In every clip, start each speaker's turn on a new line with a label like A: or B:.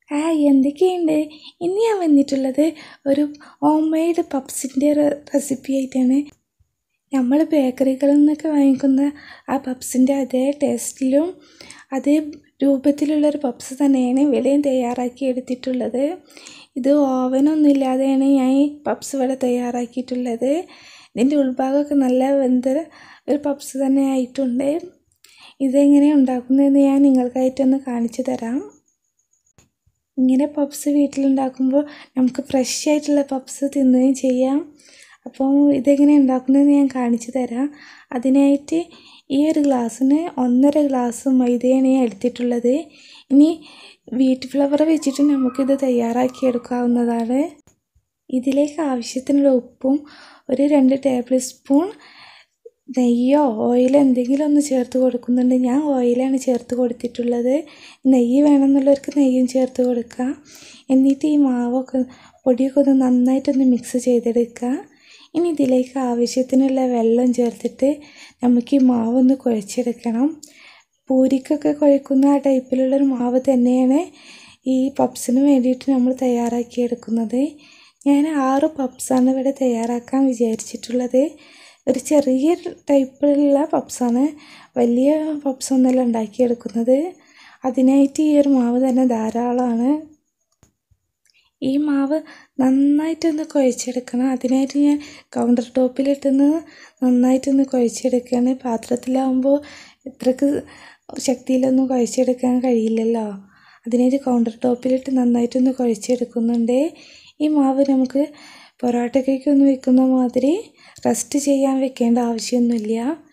A: hi എന്തൊക്കെയുണ്ട് ഇന്ന് ഞാൻ വന്നിട്ടുള്ളത് ഒരു ഹോം മെയ്ഡ് പപ്സിൻ്റെ റെസിപ്പി ആയിട്ടാണ് നമ്മൾ ബേക്കറികളിൽ നിന്നൊക്കെ വാങ്ങിക്കുന്ന ആ പപ്സിൻ്റെ അതേ ടേസ്റ്റിലും അതേ രൂപത്തിലുള്ളൊരു പപ്സ് തന്നെയാണ് ഇവിടെയും തയ്യാറാക്കി എടുത്തിട്ടുള്ളത് ഇത് ഓവനൊന്നും ഇല്ലാതെയാണ് ഞാൻ ഈ പപ്സ് ഇവിടെ തയ്യാറാക്കിയിട്ടുള്ളത് ഇതിൻ്റെ ഉൾഭാഗമൊക്കെ നല്ല വെന്ത ഒരു പപ്സ് തന്നെ ആയിട്ടുണ്ട് ഇതെങ്ങനെ ഉണ്ടാക്കുന്നതെന്ന് ഞാൻ നിങ്ങൾക്കായിട്ടൊന്ന് കാണിച്ചു തരാം ഇങ്ങനെ പപ്സ് വീട്ടിലുണ്ടാക്കുമ്പോൾ നമുക്ക് ഫ്രഷ് ആയിട്ടുള്ള പപ്സ് തിന്നുകയും ചെയ്യാം അപ്പോൾ ഇതെങ്ങനെ ഉണ്ടാക്കുന്നതെന്ന് ഞാൻ കാണിച്ചു തരാം അതിനായിട്ട് ഈ ഒരു ഗ്ലാസ്സിന് ഒന്നര ഗ്ലാസ് മൈദയാണ് ഞാൻ എടുത്തിട്ടുള്ളത് ഇനി വീറ്റ് ഫ്ലവർ വെച്ചിട്ട് നമുക്കിത് തയ്യാറാക്കി എടുക്കാവുന്നതാണ് ഇതിലേക്ക് ആവശ്യത്തിനുള്ള ഉപ്പും ഒരു രണ്ട് ടേബിൾ സ്പൂൺ നെയ്യോ ഓയിലോ എന്തെങ്കിലും ഒന്ന് ചേർത്ത് കൊടുക്കുന്നുണ്ട് ഞാൻ ഓയിലാണ് ചേർത്ത് കൊടുത്തിട്ടുള്ളത് നെയ്യ് വേണമെന്നുള്ളവർക്ക് നെയ്യും ചേർത്ത് കൊടുക്കാം എന്നിട്ട് ഈ മാവൊക്കെ പൊടിയൊക്കെ ഒന്ന് നന്നായിട്ടൊന്ന് മിക്സ് ചെയ്തെടുക്കുക ഇനി ഇതിലേക്ക് ആവശ്യത്തിനുള്ള വെള്ളം ചേർത്തിട്ട് നമുക്ക് ഈ മാവൊന്ന് കുഴച്ചെടുക്കണം പൂരിക്കൊക്കെ കുഴക്കുന്ന ആ ടൈപ്പിലുള്ളൊരു മാവ് തന്നെയാണ് ഈ പപ്സിന് വേണ്ടിയിട്ട് നമ്മൾ തയ്യാറാക്കിയെടുക്കുന്നത് ഞാൻ ആറ് പപ്സാണ് ഇവിടെ തയ്യാറാക്കാൻ വിചാരിച്ചിട്ടുള്ളത് ഒരു ചെറിയ ടൈപ്പിലുള്ള പപ്സാണ് വലിയ പപ്സൊന്നുമല്ല ഉണ്ടാക്കിയെടുക്കുന്നത് അതിനായിട്ട് ഈ ഒരു മാവ് തന്നെ ധാരാളമാണ് ഈ മാവ് നന്നായിട്ടൊന്ന് കുഴച്ചെടുക്കണം അതിനായിട്ട് ഞാൻ കൗണ്ടർ ടോപ്പിലിട്ടൊന്ന് നന്നായിട്ടൊന്ന് കുഴച്ചെടുക്കുകയാണ് പാത്രത്തിലാവുമ്പോൾ ഇത്രക്ക് ശക്തിയിലൊന്നും കുഴച്ചെടുക്കാൻ കഴിയില്ലല്ലോ അതിനായിട്ട് കൗണ്ടർ ടോപ്പിലിട്ട് നന്നായിട്ടൊന്ന് കുഴച്ചെടുക്കുന്നുണ്ട് ഈ മാവ് നമുക്ക് പൊറോട്ടയ്ക്കൊന്ന് വെക്കുന്ന മാതിരി റെസ്റ്റ് ചെയ്യാൻ വെക്കേണ്ട ആവശ്യമൊന്നുമില്ല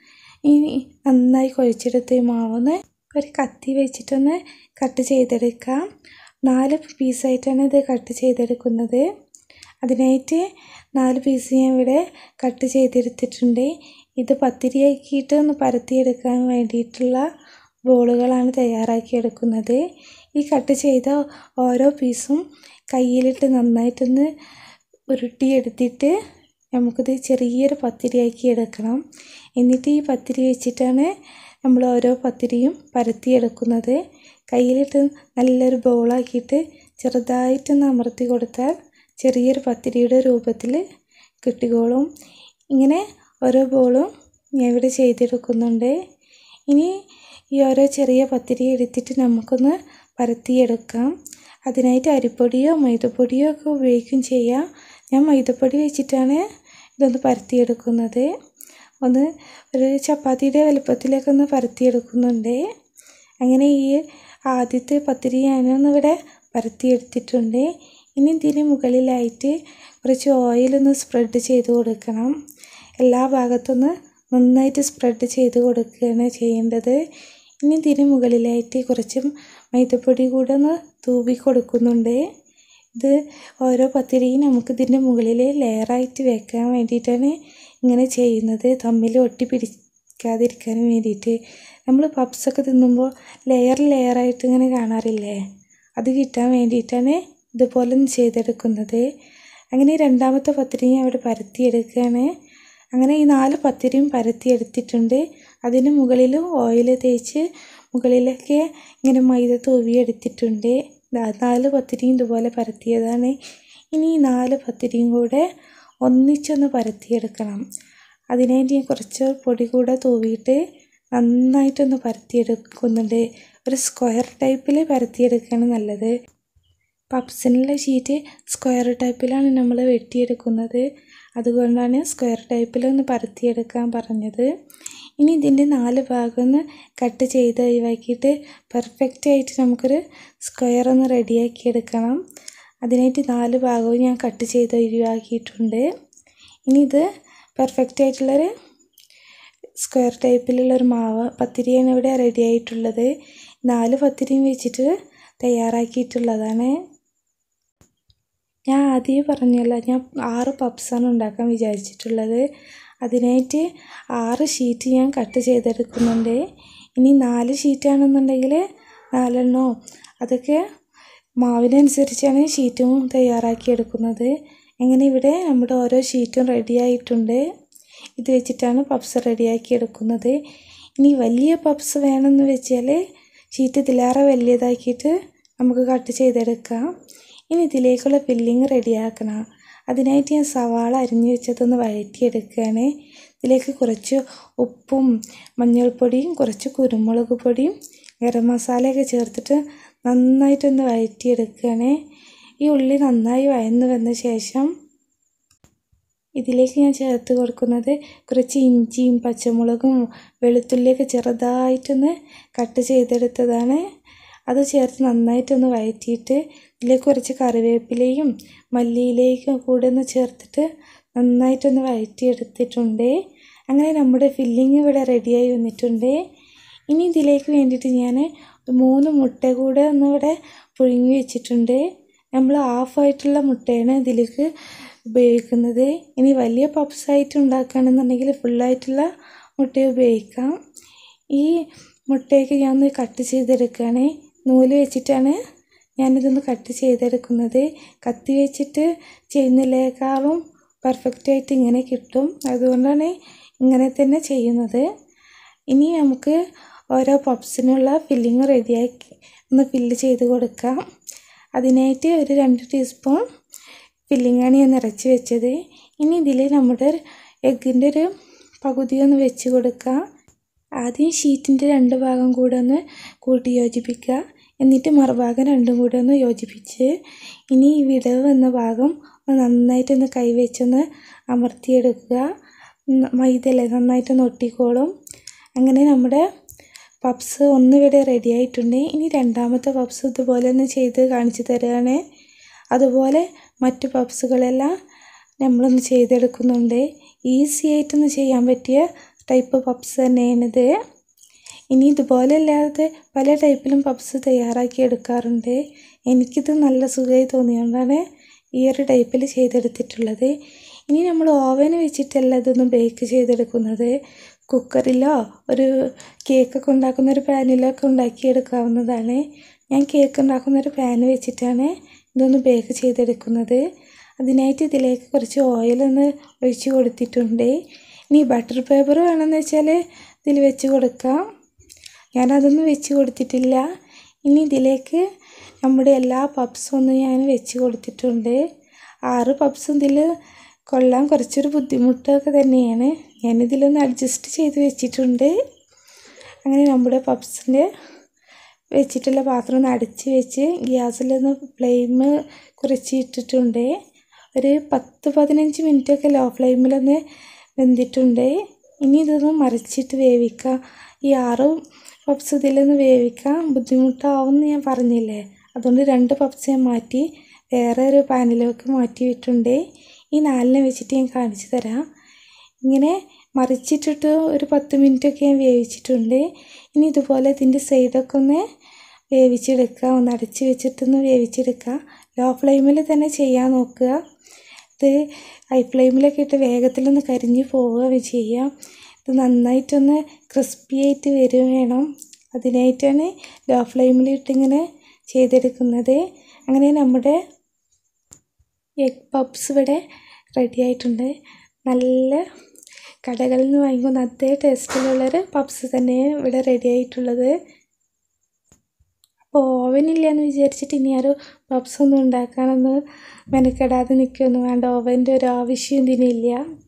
A: ഇനി നന്നായി കുഴച്ചെടുത്ത ഈ മാവൊന്ന് ഒരു കത്തി വെച്ചിട്ടൊന്ന് കട്ട് ചെയ്തെടുക്കാം നാല് പീസായിട്ടാണ് ഇത് കട്ട് ചെയ്തെടുക്കുന്നത് അതിനായിട്ട് നാല് പീസ് ഞാൻ ഇവിടെ കട്ട് ചെയ്തെടുത്തിട്ടുണ്ട് ഇത് പത്തിരിയാക്കിയിട്ട് ഒന്ന് പരത്തിയെടുക്കാൻ വേണ്ടിയിട്ടുള്ള ബോളുകളാണ് തയ്യാറാക്കിയെടുക്കുന്നത് ഈ കട്ട് ചെയ്ത ഓരോ പീസും കയ്യിലിട്ട് നന്നായിട്ടൊന്ന് ഉരുട്ടിയെടുത്തിട്ട് നമുക്കിത് ചെറിയൊരു പത്തിരിയാക്കി എടുക്കണം എന്നിട്ട് ഈ പത്തിരി വെച്ചിട്ടാണ് നമ്മൾ ഓരോ പത്തിരിയും പരത്തിയെടുക്കുന്നത് കയ്യിലിട്ട് നല്ലൊരു ബോളാക്കിയിട്ട് ചെറുതായിട്ടൊന്ന് അമർത്തി കൊടുത്താൽ ചെറിയൊരു പത്തിരിയുടെ രൂപത്തിൽ കിട്ടിക്കോളും ഇങ്ങനെ ഓരോ ബോളും ഞാൻ ഇവിടെ ചെയ്തെടുക്കുന്നുണ്ട് ഇനി ഈ ഓരോ ചെറിയ പത്തിരി എടുത്തിട്ട് നമുക്കൊന്ന് പരത്തിയെടുക്കാം അതിനായിട്ട് അരിപ്പൊടിയോ മൈദപ്പൊടിയോ ഒക്കെ ഉപയോഗിക്കും ചെയ്യാം ഞാൻ മൈദപ്പൊടി വെച്ചിട്ടാണ് ഇതൊന്ന് പരത്തിയെടുക്കുന്നത് ഒന്ന് ഒരു ചപ്പാത്തിയുടെ വലുപ്പത്തിലേക്ക് ഒന്ന് പരത്തിയെടുക്കുന്നുണ്ട് അങ്ങനെ ഈ ആദ്യത്തെ പത്തിരി ഞാനൊന്ന് ഇവിടെ പരത്തിയെടുത്തിട്ടുണ്ട് ഇനി ഇതിന് മുകളിലായിട്ട് കുറച്ച് ഓയിലൊന്ന് സ്പ്രെഡ് ചെയ്ത് കൊടുക്കണം എല്ലാ ഭാഗത്തൊന്ന് നന്നായിട്ട് സ്പ്രെഡ് ചെയ്ത് കൊടുക്കുകയാണ് ചെയ്യേണ്ടത് ഇനി ഇതിന് മുകളിലായിട്ട് കുറച്ച് മൈദപ്പൊടി കൂടെ ഒന്ന് തൂവി കൊടുക്കുന്നുണ്ട് ഇത് ഓരോ പത്തിരിയും നമുക്ക് ഇതിൻ്റെ മുകളിൽ ലെയറായിട്ട് വെക്കാൻ വേണ്ടിയിട്ടാണ് ഇങ്ങനെ ചെയ്യുന്നത് തമ്മിൽ ഒട്ടി പിടിക്കാതിരിക്കാൻ വേണ്ടിയിട്ട് നമ്മൾ പപ്സൊക്കെ തിന്നുമ്പോൾ ലെയർ ലെയറായിട്ട് ഇങ്ങനെ കാണാറില്ലേ അത് കിട്ടാൻ വേണ്ടിയിട്ടാണ് ഇതുപോലെ ഒന്ന് ചെയ്തെടുക്കുന്നത് അങ്ങനെ രണ്ടാമത്തെ പത്തിരി ഞാൻ ഇവിടെ പരത്തിയെടുക്കുകയാണ് അങ്ങനെ ഈ നാല് പത്തിരിയും പരത്തിയെടുത്തിട്ടുണ്ട് അതിന് മുകളിലും ഓയിൽ തേച്ച് മുകളിലൊക്കെ ഇങ്ങനെ മൈദ തൂവിയെടുത്തിട്ടുണ്ട് നാല് പത്തിരിയും ഇതുപോലെ പരത്തിയതാണ് ഇനി ഈ നാല് പത്തിരിയും കൂടെ ഒന്നിച്ചൊന്ന് പരത്തിയെടുക്കണം അതിനായിട്ട് ഞാൻ കുറച്ച് പൊടി കൂടെ തൂവിയിട്ട് നന്നായിട്ടൊന്ന് പരത്തിയെടുക്കുന്നുണ്ട് ഒരു സ്ക്വയർ ടൈപ്പിൽ പരത്തിയെടുക്കുകയാണ് നല്ലത് പപ്സിനുള്ള ഷീറ്റ് സ്ക്വയർ ടൈപ്പിലാണ് നമ്മൾ വെട്ടിയെടുക്കുന്നത് അതുകൊണ്ടാണ് സ്ക്വയർ ടൈപ്പിലൊന്ന് പരത്തിയെടുക്കാൻ പറഞ്ഞത് ഇനി ഇതിൻ്റെ നാല് ഭാഗം ഒന്ന് കട്ട് ചെയ്ത് ഒഴിവാക്കിയിട്ട് പെർഫെക്റ്റ് ആയിട്ട് നമുക്കൊരു സ്ക്വയർ ഒന്ന് റെഡിയാക്കി എടുക്കണം അതിനായിട്ട് നാല് ഭാഗവും ഞാൻ കട്ട് ചെയ്ത് ഒഴിവാക്കിയിട്ടുണ്ട് ഇനി ഇത് പെർഫെക്റ്റ് ആയിട്ടുള്ളൊരു സ്ക്വയർ ടൈപ്പിലുള്ളൊരു മാവ് പത്തിരിയാണ് ഇവിടെ റെഡി ആയിട്ടുള്ളത് നാല് പത്തിരിയും വെച്ചിട്ട് തയ്യാറാക്കിയിട്ടുള്ളതാണ് ഞാൻ ആദ്യമേ പറഞ്ഞല്ലോ ഞാൻ ആറ് പപ്സാണ് ഉണ്ടാക്കാൻ വിചാരിച്ചിട്ടുള്ളത് അതിനായിട്ട് ആറ് ഷീറ്റ് ഞാൻ കട്ട് ചെയ്തെടുക്കുന്നുണ്ട് ഇനി നാല് ഷീറ്റാണെന്നുണ്ടെങ്കിൽ നാലെണ്ണോ അതൊക്കെ മാവിനനുസരിച്ചാണ് ഷീറ്റും തയ്യാറാക്കിയെടുക്കുന്നത് അങ്ങനെ ഇവിടെ നമ്മുടെ ഓരോ ഷീറ്റും റെഡി ആയിട്ടുണ്ട് ഇത് വെച്ചിട്ടാണ് പപ്സ് റെഡിയാക്കി എടുക്കുന്നത് ഇനി വലിയ പപ്സ് വേണമെന്ന് വെച്ചാൽ ഷീറ്റ് ഇതിലേറെ വലിയതാക്കിയിട്ട് നമുക്ക് കട്ട് ചെയ്തെടുക്കാം ഇനി ഇതിലേക്കുള്ള ഫില്ലിങ് റെഡിയാക്കണം അതിനായിട്ട് ഞാൻ സവാള അരിഞ്ഞു വെച്ചതൊന്ന് വഴറ്റിയെടുക്കുകയാണ് ഇതിലേക്ക് കുറച്ച് ഉപ്പും മഞ്ഞൾപ്പൊടിയും കുറച്ച് കുരുമുളക് പൊടിയും ഗരം മസാലയൊക്കെ ചേർത്തിട്ട് നന്നായിട്ടൊന്ന് വഴറ്റിയെടുക്കുകയാണ് ഈ ഉള്ളി നന്നായി വഴന്ന് വന്ന ശേഷം ഇതിലേക്ക് ഞാൻ ചേർത്ത് കൊടുക്കുന്നത് കുറച്ച് ഇഞ്ചിയും പച്ചമുളകും വെളുത്തുള്ളിയൊക്കെ ചെറുതായിട്ടൊന്ന് കട്ട് ചെയ്തെടുത്തതാണ് അത് ചേർത്ത് നന്നായിട്ടൊന്ന് വഴറ്റിയിട്ട് ഇതിലേക്ക് കുറച്ച് കറിവേപ്പിലയും മല്ലിയിലേക്കും കൂടെ ഒന്ന് ചേർത്തിട്ട് നന്നായിട്ടൊന്ന് വഴറ്റിയെടുത്തിട്ടുണ്ട് അങ്ങനെ നമ്മുടെ ഫില്ലിങ് ഇവിടെ റെഡിയായി വന്നിട്ടുണ്ട് ഇനി ഇതിലേക്ക് വേണ്ടിയിട്ട് ഞാൻ മൂന്ന് മുട്ട കൂടെ ഒന്ന് ഇവിടെ പുഴുങ്ങി വെച്ചിട്ടുണ്ട് നമ്മൾ ഹാഫായിട്ടുള്ള മുട്ടയാണ് ഇതിലേക്ക് ഉപയോഗിക്കുന്നത് ഇനി വലിയ പപ്സായിട്ട് ഉണ്ടാക്കുകയാണെന്നുണ്ടെങ്കിൽ ഫുള്ളായിട്ടുള്ള മുട്ട ഉപയോഗിക്കാം ഈ മുട്ടയൊക്കെ ഞാൻ ഒന്ന് കട്ട് ചെയ്തെടുക്കുകയാണ് നൂല് വെച്ചിട്ടാണ് ഞാനിതൊന്ന് കട്ട് ചെയ്തെടുക്കുന്നത് കത്തി വെച്ചിട്ട് ചെയ്യുന്നതിനേക്കാളും പെർഫെക്റ്റായിട്ട് ഇങ്ങനെ കിട്ടും അതുകൊണ്ടാണ് ഇങ്ങനെ തന്നെ ചെയ്യുന്നത് ഇനി നമുക്ക് ഓരോ പപ്സിനുള്ള ഫില്ലിങ് റെഡിയാക്കി ഒന്ന് ഫില്ല് ചെയ്ത് കൊടുക്കാം അതിനായിട്ട് ഒരു രണ്ട് ടീസ്പൂൺ ഫില്ലിങ്ങാണ് ഞാൻ നിറച്ച് വെച്ചത് ഇനി ഇതിൽ നമ്മുടെ എഗ്ഗിൻ്റെ ഒരു പകുതി ഒന്ന് വെച്ച് കൊടുക്കുക ആദ്യം ഷീറ്റിൻ്റെ രണ്ട് ഭാഗം കൂടെ ഒന്ന് കൂട്ടി യോജിപ്പിക്കുക എന്നിട്ട് മറുഭാഗം രണ്ടും കൂടെ ഒന്ന് യോജിപ്പിച്ച് ഇനി ഈ വിടവ് വന്ന ഭാഗം ഒന്ന് നന്നായിട്ടൊന്ന് കൈവച്ചൊന്ന് അമർത്തിയെടുക്കുക മൈദല്ലേ നന്നായിട്ടൊന്ന് ഒട്ടിക്കോളും അങ്ങനെ നമ്മുടെ പപ്സ് ഒന്നിവിടെ റെഡി ആയിട്ടുണ്ട് ഇനി രണ്ടാമത്തെ പപ്സ് ഇതുപോലെ ഒന്ന് ചെയ്ത് കാണിച്ചു തരികയാണ് അതുപോലെ മറ്റു പപ്സുകളെല്ലാം നമ്മളൊന്ന് ചെയ്തെടുക്കുന്നുണ്ട് ഈസി ആയിട്ടൊന്ന് ചെയ്യാൻ പറ്റിയ ടൈപ്പ് പപ്സ് തന്നെയാണിത് ഇനി ഇതുപോലെ അല്ലാതെ പല ടൈപ്പിലും പപ്സ് തയ്യാറാക്കി എടുക്കാറുണ്ട് എനിക്കിത് നല്ല സുഖമായി തോന്നിയതുകൊണ്ടാണ് ഈ ഒരു ടൈപ്പിൽ ചെയ്തെടുത്തിട്ടുള്ളത് ഇനി നമ്മൾ ഓവന് വെച്ചിട്ടല്ല ഇതൊന്ന് ബേക്ക് ചെയ്തെടുക്കുന്നത് കുക്കറിലോ ഒരു കേക്കൊക്കെ ഉണ്ടാക്കുന്ന ഒരു പാനിലോ ഒക്കെ ഉണ്ടാക്കിയെടുക്കാവുന്നതാണ് ഞാൻ കേക്ക് ഉണ്ടാക്കുന്ന ഒരു പാൻ വെച്ചിട്ടാണ് ഇതൊന്ന് ബേക്ക് ചെയ്തെടുക്കുന്നത് അതിനായിട്ട് ഇതിലേക്ക് കുറച്ച് ഓയിലൊന്ന് ഒഴിച്ച് കൊടുത്തിട്ടുണ്ട് ഇനി ബട്ടർ പേപ്പർ വേണമെന്ന് വെച്ചാൽ ഇതിൽ വെച്ച് കൊടുക്കാം ഞാനതൊന്നും വെച്ച് കൊടുത്തിട്ടില്ല ഇനി ഇതിലേക്ക് നമ്മുടെ എല്ലാ പപ്സും ഒന്ന് ഞാൻ വെച്ച് കൊടുത്തിട്ടുണ്ട് ആറ് പപ്സും ഇതിൽ കൊള്ളാൻ കുറച്ചൊരു ബുദ്ധിമുട്ടൊക്കെ തന്നെയാണ് ഞാനിതിലൊന്ന് അഡ്ജസ്റ്റ് ചെയ്ത് വെച്ചിട്ടുണ്ട് അങ്ങനെ നമ്മുടെ പപ്സിൻ്റെ വെച്ചിട്ടുള്ള പാത്രം ഒന്ന് അടച്ച് വെച്ച് ഗ്യാസിലൊന്ന് ഫ്ലെയിം കുറച്ച് ഇട്ടിട്ടുണ്ട് ഒരു പത്ത് പതിനഞ്ച് മിനിറ്റൊക്കെ ലോ ഫ്ലെയിമിലൊന്ന് വെന്തിട്ടുണ്ട് ഇനി ഇതൊന്ന് മറിച്ചിട്ട് വേവിക്കാം ഈ ആറ് പപ്സ് ഇതിലൊന്ന് വേവിക്കാൻ ബുദ്ധിമുട്ടാവുമെന്ന് ഞാൻ പറഞ്ഞില്ലേ അതുകൊണ്ട് രണ്ട് പപ്സ് ഞാൻ മാറ്റി വേറെ ഒരു പാനിലേക്ക് മാറ്റിയിട്ടുണ്ട് ഈ നാലിനെ വെച്ചിട്ട് ഞാൻ കാണിച്ചു തരാം ഇങ്ങനെ മറിച്ചിട്ടിട്ട് ഒരു പത്ത് മിനിറ്റൊക്കെ ഞാൻ വേവിച്ചിട്ടുണ്ട് ഇനി ഇതുപോലെ ഇതിൻ്റെ സൈഡൊക്കെ ഒന്ന് വേവിച്ചെടുക്കുക ഒന്ന് അടച്ച് വെച്ചിട്ടൊന്ന് വേവിച്ചെടുക്കുക ലോ ഫ്ലെയിമിൽ തന്നെ ചെയ്യാൻ നോക്കുക ഇത് ഹൈ ഫ്ലെയിമിലൊക്കെ ഇട്ട് വേഗത്തിലൊന്ന് കരിഞ്ഞ് പോവുക ചെയ്യുക ഇത് നന്നായിട്ടൊന്ന് ക്രിസ്പി ആയിട്ട് വരും വേണം അതിനായിട്ടാണ് ലോ ഫ്ലെയിമിലിട്ടിങ്ങനെ ചെയ്തെടുക്കുന്നത് അങ്ങനെ നമ്മുടെ എഗ് പപ്സ് ഇവിടെ റെഡി ആയിട്ടുണ്ട് നല്ല കടകളിൽ നിന്ന് വാങ്ങിക്കുന്ന അതേ ടേസ്റ്റിലുള്ളൊരു പപ്സ് തന്നെ ഇവിടെ റെഡി ആയിട്ടുള്ളത് അപ്പോൾ ഓവനില്ല എന്ന് വിചാരിച്ചിട്ട് ഇനി ആരും പപ്സ് ഒന്നും ഉണ്ടാക്കാനൊന്നും മെനക്കെടാതെ നിൽക്കുകയൊന്നും വേണ്ട ഓവൻ്റെ ഒരു ആവശ്യം ഇതിനില്ല